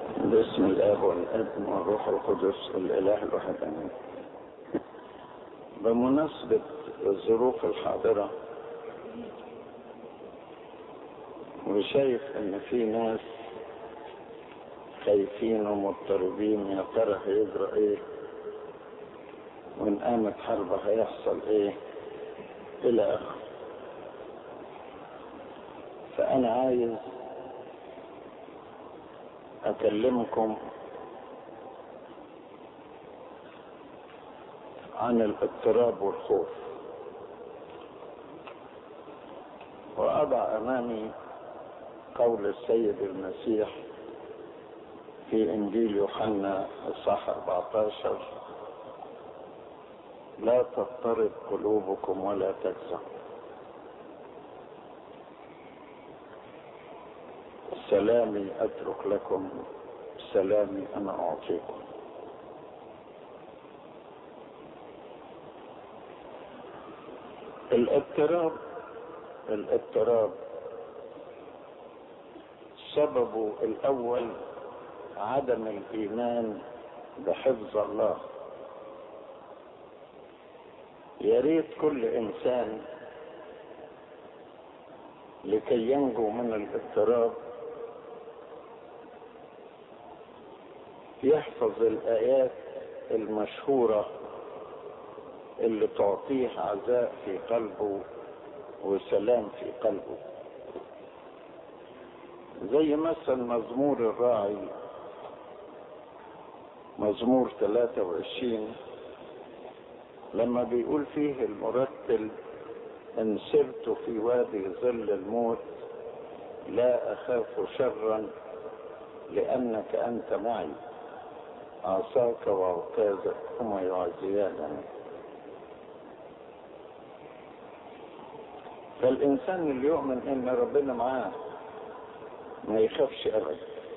باسم الاب والابن والروح القدس الاله الواحد امين بمناسبة الظروف الحاضرة وشايف ان في ناس خايفين ومضطربين يا ترى هيجرى ايه وان قامت حرب هيحصل ايه الى اخره فانا عايز اكلمكم عن الاضطراب والخوف واضع امامي قول السيد المسيح في انجيل يوحنا الصح 14 لا تضطرب قلوبكم ولا تجزع سلامي اترك لكم سلامي انا اعطيكم الاضطراب الاضطراب سببه الاول عدم الايمان بحفظ الله يا ريت كل انسان لكي ينجو من الاضطراب يحفظ الايات المشهوره اللي تعطيه عزاء في قلبه وسلام في قلبه زي مثلا مزمور الراعي مزمور 23 لما بيقول فيه المرتل ان سرت في وادي ظل الموت لا اخاف شرا لانك انت معي عصاك وعكازك هما يعزيانني فالانسان اللي يؤمن ان ربنا معاه ما يخافش ابدا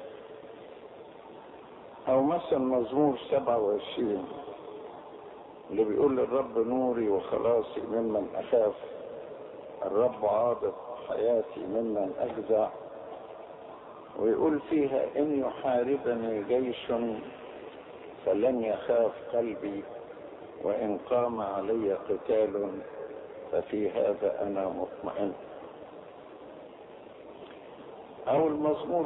او مثلا مزمور 27 اللي بيقول الرب نوري وخلاصي ممن اخاف الرب عاضد حياتي ممن اجزع ويقول فيها ان يحاربني جيش فلن يخاف قلبي وان قام علي قتال ففي هذا انا مطمئن او المزمور